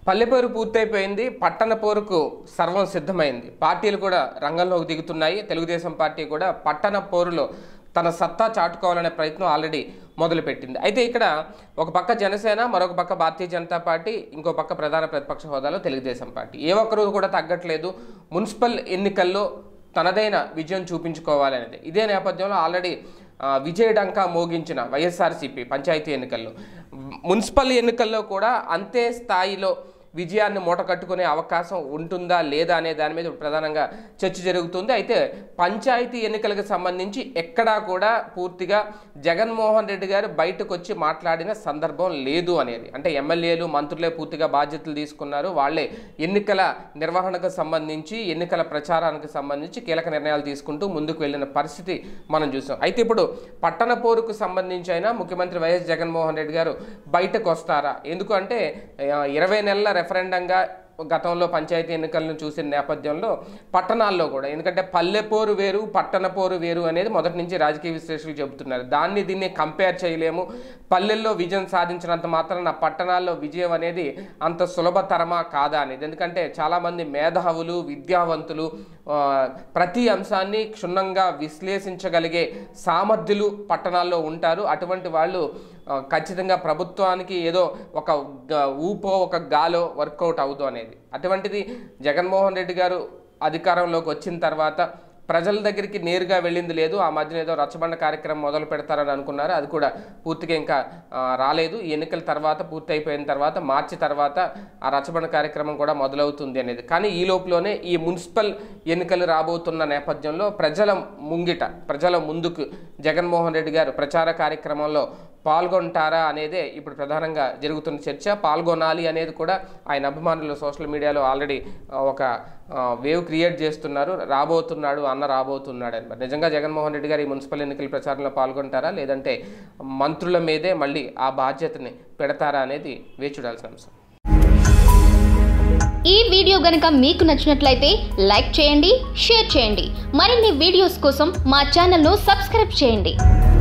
పల్లెపోరు పూర్తయిపోయింది పట్టణ పోరుకు సర్వం సిద్ధమైంది పార్టీలు కూడా రంగంలోకి దిగుతున్నాయి తెలుగుదేశం పార్టీ కూడా పట్టణ పోరులో తన సత్తా చాటుకోవాలనే ప్రయత్నం ఆల్రెడీ మొదలుపెట్టింది అయితే ఇక్కడ ఒక పక్క జనసేన మరొక పక్క భారతీయ జనతా పార్టీ ఇంకో పక్క ప్రధాన ప్రతిపక్ష హోదాలో తెలుగుదేశం పార్టీ ఏ ఒక్కరు కూడా తగ్గట్లేదు మున్సిపల్ ఎన్నికల్లో తనదైన విజయం చూపించుకోవాలనేది ఇదే నేపథ్యంలో ఆల్రెడీ ఆ, విజయడంకా మోగించిన వైఎస్ఆర్సీపీ పంచాయతీ ఎన్నికల్లో మున్సిపల్ ఎన్నికల్లో కూడా అంతే స్థాయిలో విజయాన్ని మూట కట్టుకునే అవకాశం ఉంటుందా లేదా అనే దాని మీద ప్రధానంగా చర్చ జరుగుతుంది అయితే పంచాయతీ ఎన్నికలకు సంబంధించి ఎక్కడా కూడా పూర్తిగా జగన్మోహన్ రెడ్డి గారు బయటకు వచ్చి మాట్లాడిన సందర్భం లేదు అనేది అంటే ఎమ్మెల్యేలు మంత్రులే పూర్తిగా బాధ్యతలు తీసుకున్నారు వాళ్ళే ఎన్నికల నిర్వహణకు సంబంధించి ఎన్నికల ప్రచారానికి సంబంధించి కీలక నిర్ణయాలు తీసుకుంటూ ముందుకు వెళ్ళిన పరిస్థితి మనం చూసాం అయితే ఇప్పుడు పట్టణ పోరుకు సంబంధించి అయినా ముఖ్యమంత్రి వైఎస్ జగన్మోహన్ రెడ్డి గారు బయటకు వస్తారా ఎందుకు అంటే ఆ, ఇరవై నెలల రెఫరెండంగా గతంలో పంచాయతీ ఎన్నికలను చూసిన నేపథ్యంలో పట్టణాల్లో కూడా ఎందుకంటే పల్లెపోరు వేరు పట్టణ పోరు వేరు అనేది మొదటి నుంచి రాజకీయ విశ్లేషకులు చెబుతున్నారు దాన్ని దీన్ని కంపేర్ చేయలేము పల్లెల్లో విజయం సాధించినంత మాత్రాన పట్టణాల్లో విజయం అనేది అంత సులభతరమా కాదా అనేది ఎందుకంటే చాలామంది మేధావులు విద్యావంతులు ఆ, ప్రతి అంశాన్ని క్షుణ్ణంగా విశ్లేషించగలిగే సామర్థ్యులు పట్టణాల్లో ఉంటారు అటువంటి వాళ్ళు ఆ, ఖచ్చితంగా ప్రభుత్వానికి ఏదో ఒక గ- ఊపో ఒక గాలో వర్కౌట్ అవుదు అనేది అటువంటిది జగన్మోహన్ రెడ్డి గారు అధికారంలోకి వచ్చిన తర్వాత ప్రజల దగ్గరికి నేరుగా వెళ్ళింది లేదు ఆ మధ్యన ఏదో రచ్చబండ కార్యక్రమం మొదలు పెడతారని అనుకున్నారు అది కూడా పూర్తిగా ఇంకా ఆ, రాలేదు ఈ ఎన్నికల తర్వాత పూర్తి అయిపోయిన తర్వాత మార్చి తర్వాత ఆ రచ్చబండ కార్యక్రమం కూడా మొదలవుతుంది అనేది కానీ ఈ లోపులోనే ఈ మున్సిపల్ ఎన్నికలు రాబోతున్న నేపథ్యంలో ప్రజల ముంగిట ప్రజల ముందుకు జగన్మోహన్ రెడ్డి గారు ప్రచార కార్యక్రమంలో పాల్గొంటారా అనేదే ఇప్పుడు ప్రధానంగా జరుగుతున్న చర్చ పాల్గొనాలి అనేది కూడా ఆయన అభిమానులు సోషల్ మీడియాలో ఆల్రెడీ ఒక ఆ, వేవ్ క్రియేట్ చేస్తున్నారు రాబోతున్నాడు అన్న రాబోతున్నాడు అని మరి నిజంగా జగన్మోహన్ రెడ్డి గారు ఈ మున్సిపల్ ఎన్నికల ప్రచారంలో పాల్గొంటారా లేదంటే మంత్రుల మీదే మళ్ళీ ఆ బాధ్యతని పెడతారా అనేది వేచి చూడాల్సిన అంశం ఈ వీడియో గనుక మీకు నచ్చినట్లయితే లైక్ చేయండి షేర్ చేయండి మరిన్ని వీడియోస్ కోసం మా ఛానల్ను సబ్స్క్రైబ్ చేయండి